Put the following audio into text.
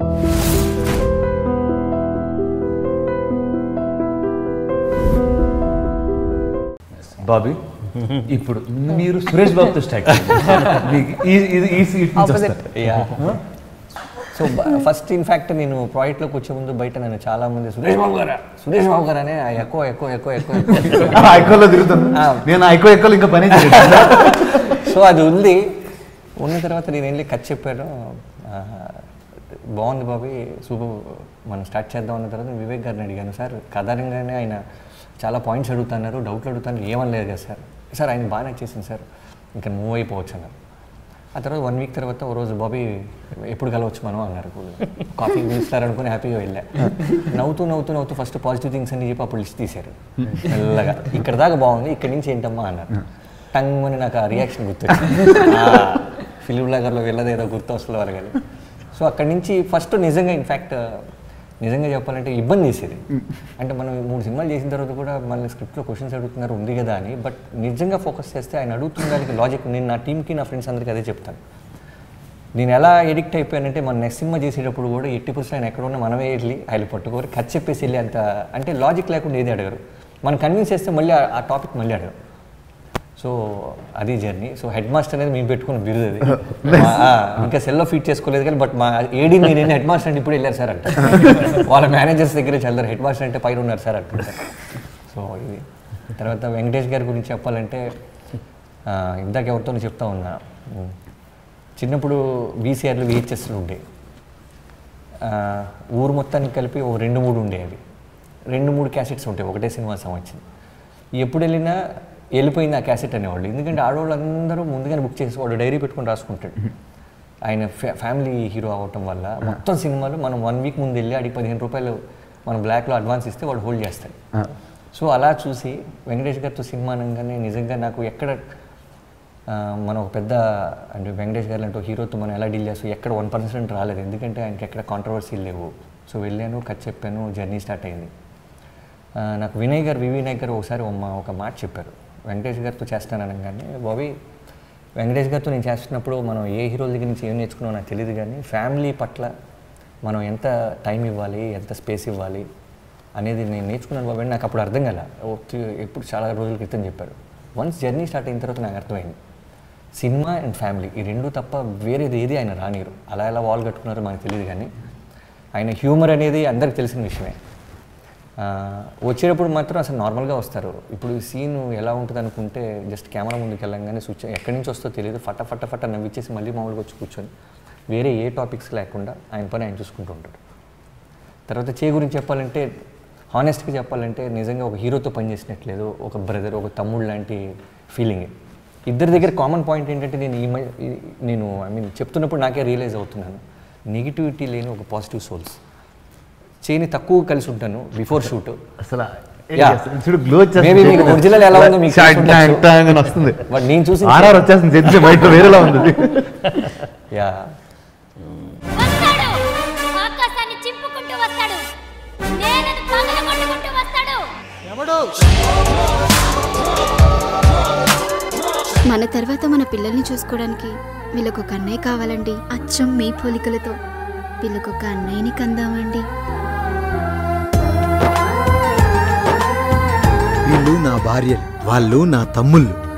బాబీ ఇప్పుడు మీరు సురేష్ బాబుతో స్టార్ట్ మీకు ఈ- ఇది ఈ సీట్ నుంచి వస్తారు సో ఫస్ట్ ఇన్ఫాక్ట్ నేను ప్రాజెక్ట్లోకి వచ్చే ముందు బయట నన్ను చాలా మంది సురేష్ బాబు గారా సురేష్ బాబు గారు అనే ఎక్కువ ఎక్కువ ఎక్కువ ఎక్కువ ఎక్కువ ఐకోలో తిరుగుతాను నేను ఐకో ఎక్కో ఇంకా పని చేయలేదు సో అది ఉంది ఉన్న తర్వాత నేను వెళ్ళి కథ చెప్పాను ఆ, బాగుంది బాబీ సూపర్ మనం స్టార్ట్ చేద్దాం అన్న తర్వాత వివేక్ గారిని అడిగాను సార్ కథారంగానే ఆయన చాలా పాయింట్స్ అడుగుతున్నారు డౌట్లు అడుగుతున్నారు ఏమనలేదు కదా సార్ సార్ ఆయన బాగా నచ్చేసింది సార్ ఇంకా మూవ్ అయిపోవచ్చు అన్నారు ఆ తర్వాత వన్ వీక్ తర్వాత ఓ రోజు బాబీ ఎప్పుడు కలవచ్చు మనం అన్నారు కాఫీ పిలుస్తారు అనుకుని హ్యాపీగా వెళ్ళా నవ్వుతూ నవ్వుతూ నవ్వుతూ ఫస్ట్ పాజిటివ్ థింగ్స్ అని చెప్పి అప్పుడు లిస్ట్ తీశారు మెల్లగా ఇక్కడ దాకా బాగుంది ఇక్కడి నుంచి ఏంటమ్మా అన్నారు టంగ్ అని నాకు ఆ రియాక్షన్ గుర్తొచ్చింది ఫిలిం లాగర్లో వెళ్ళదేదో గుర్తు వస్తుంది వాళ్ళు కానీ సో అక్కడి నుంచి ఫస్ట్ నిజంగా ఇన్ఫ్యాక్ట్ నిజంగా చెప్పాలంటే ఇబ్బంది చేసేది అంటే మనం మూడు సినిమాలు చేసిన తర్వాత కూడా మళ్ళీ స్క్రిప్ట్లో క్వశ్చన్స్ అడుగుతున్నారు ఉంది కదా అని బట్ నిజంగా ఫోకస్ చేస్తే ఆయన అడుగుతున్న దానికి లాజిక్ నేను నా టీంకి నా ఫ్రెండ్స్ అందరికీ అదే చెప్తాను నేను ఎలా ఎడిక్ట్ అయిపోయానంటే మన నెక్స్ట్ సినిమా చేసేటప్పుడు కూడా ఎట్టి పర్సెంట్ ఆయన ఎక్కడ ఉన్నా మనమే వెళ్ళి ఆయన పట్టుకోరు కథ చెప్పేసి వెళ్ళి అంత అంటే లాజిక్ లేకుండా ఏది అడగరు మనం కన్విన్స్ చేస్తే మళ్ళీ ఆ- ఆ టాపిక్ మళ్ళీ అడగరు సో అది జర్నీ సో హెడ్ మాస్టర్ అనేది మేము పెట్టుకున్న బిరుదు అది మా- ఆ, ఇంకా సెల్లో ఫీట్ చేసుకోలేదు కానీ బట్ మా ఏడీ నేను హెడ్ మాస్టర్ అంటే ఇప్పుడు వెళ్ళారు సార్ అంట వాళ్ళ మేనేజర్స్ దగ్గరే చల్లారు హెడ్ మాస్టర్ అంటే పైన ఉన్నారు సార్ అంటుంటారు సో ఇది తర్వాత వెంకటేష్ గారి గురించి చెప్పాలంటే ఆ, ఇందాక ఎవరితో చెప్తా ఉన్నా ఉమ్. చిన్నప్పుడు వీసీఆర్లు విహెచ్ఎస్లు ఉండేవి ఆ, ఊరు మొత్తానికి కలిపి ఓ రెండు మూడు ఉండేవి రెండు మూడు క్యాసెట్స్ ఉంటాయి ఒకటే సినిమా సంవత్సరం ఎప్పుడు వెళ్ళినా వెళ్ళిపోయింది ఆ క్యాసెట్ అనేవాళ్ళు ఎందుకంటే ఆడవాళ్ళు అందరూ ముందుగానే బుక్ చేసి వాడు డైరీ పెట్టుకొని రాసుకుంటాడు ఆయన ఫ్యా ఫ్యామిలీ హీరో అవ్వటం వల్ల మొత్తం సినిమాలు మనం వన్ వీక్ ముందు వెళ్ళి అడిగి పదిహేను రూపాయలు మనం బ్లాక్లో అడ్వాన్స్ ఇస్తే వాడు హోల్డ్ చేస్తాడు సో అలా చూసి వెంకటేష్ గారితో సినిమా అనగానే నిజంగా నాకు ఎక్కడ ఆ, మనం ఒక పెద్ద అంటే వెంకటేష్ గారు అంటే ఒక హీరోతో మనం ఎలా డీల్ చేస్తాం ఎక్కడ వన్ పర్సెంట్ రాలేదు ఎందుకంటే ఆయనకి ఎక్కడ కాంట్రవర్సీలు లేవు సో వెళ్ళాను కథ చెప్పాను జర్నీ స్టార్ట్ అయింది ఆ, నాకు వినయ్ గారు వివి నాయక్ గారు ఒకసారి ఒక మా- ఒక మాట చెప్పారు వెంకటేష్ గారితో చేస్తాను అనగానే బాబీ వెంకటేష్ గారితో నేను చేస్తున్నప్పుడు మనం ఏ హీరోల దగ్గర నుంచి ఏం నేర్చుకున్నామో నాకు తెలియదు కానీ ఫ్యామిలీ పట్ల మనం ఎంత టైం ఇవ్వాలి ఎంత స్పేస్ ఇవ్వాలి అనేది నేను నేర్చుకున్నాను బాబు నాకు అప్పుడు అర్థం కాల ఓ తి- ఎప్పుడు చాలా రోజుల క్రితం చెప్పారు వన్స్ జర్నీ స్టార్ట్ అయిన తర్వాత నాకు అర్థమైంది సినిమా అండ్ ఫ్యామిలీ ఈ రెండు తప్ప వేరేది ఏది ఆయన రానిరు అలా ఎలా వాల్ కట్టుకున్నారో మనకు తెలియదు కానీ ఆయన హ్యూమర్ అనేది అందరికి తెలిసిన విషయమే ఆ, వచ్చేటప్పుడు మాత్రం అసలు నార్మల్గా వస్తారు ఇప్పుడు ఈ సీన్ ఎలా ఉంటుంది అనుకుంటే జస్ట్ కెమెరా ముందుకు వెళ్ళంగానే స్విచ్ ఎక్కడి నుంచి వస్తో తెలియదు ఫట ఫట ఫట నవ్విచ్చేసి మళ్ళీ మామూలుగా వచ్చి కూర్చొని వేరే ఏ టాపిక్స్ లేకుండా ఆయన పని ఆయన చూసుకుంటూ ఉంటాడు తర్వాత చే గురించి చెప్పాలంటే హానెస్ట్గా చెప్పాలంటే నిజంగా ఒక హీరోతో పనిచేసినట్లేదు ఒక బ్రదర్ ఒక తమ్ముడు లాంటి ఫీలింగ్ ఇద్దరి దగ్గర కామన్ పాయింట్ ఏంటంటే నేను ఈ మ- ఈ- నేను ఐ మీన్ చెప్తున్నప్పుడు నాకే రియలైజ్ అవుతున్నాను నెగిటివిటీ లేని ఒక పాజిటివ్ సోల్స్ చేయని తక్కువ కలిసి ఉంటాను బిఫోర్ షూట్ అసలు Yeah. చూడు గ్లో Maybe మీకు original ఎలా ఉందో మీకు తెలిసి ఉండొచ్చు. వస్తుంది బట్ నేను చూసి ఆర్ఆర్ వచ్చేస్తుంది చెప్తే బయట వేరేలా ఉంది యా వస్తాడు ఆకాశాన్ని చింపుకుంటూ వస్తాడు నేలను పగల కొట్టుకుంటూ వస్తాడు మన తర్వాత మన పిల్లల్ని చూసుకోవడానికి వీళ్ళకొక అన్నయ్య కావాలండి అచ్చం మీ పోలికలతో వీళ్ళకొక అన్నయ్యని కందామండి వీళ్ళు నా భార్యలు వాళ్ళు నా తమ్ముళ్ళు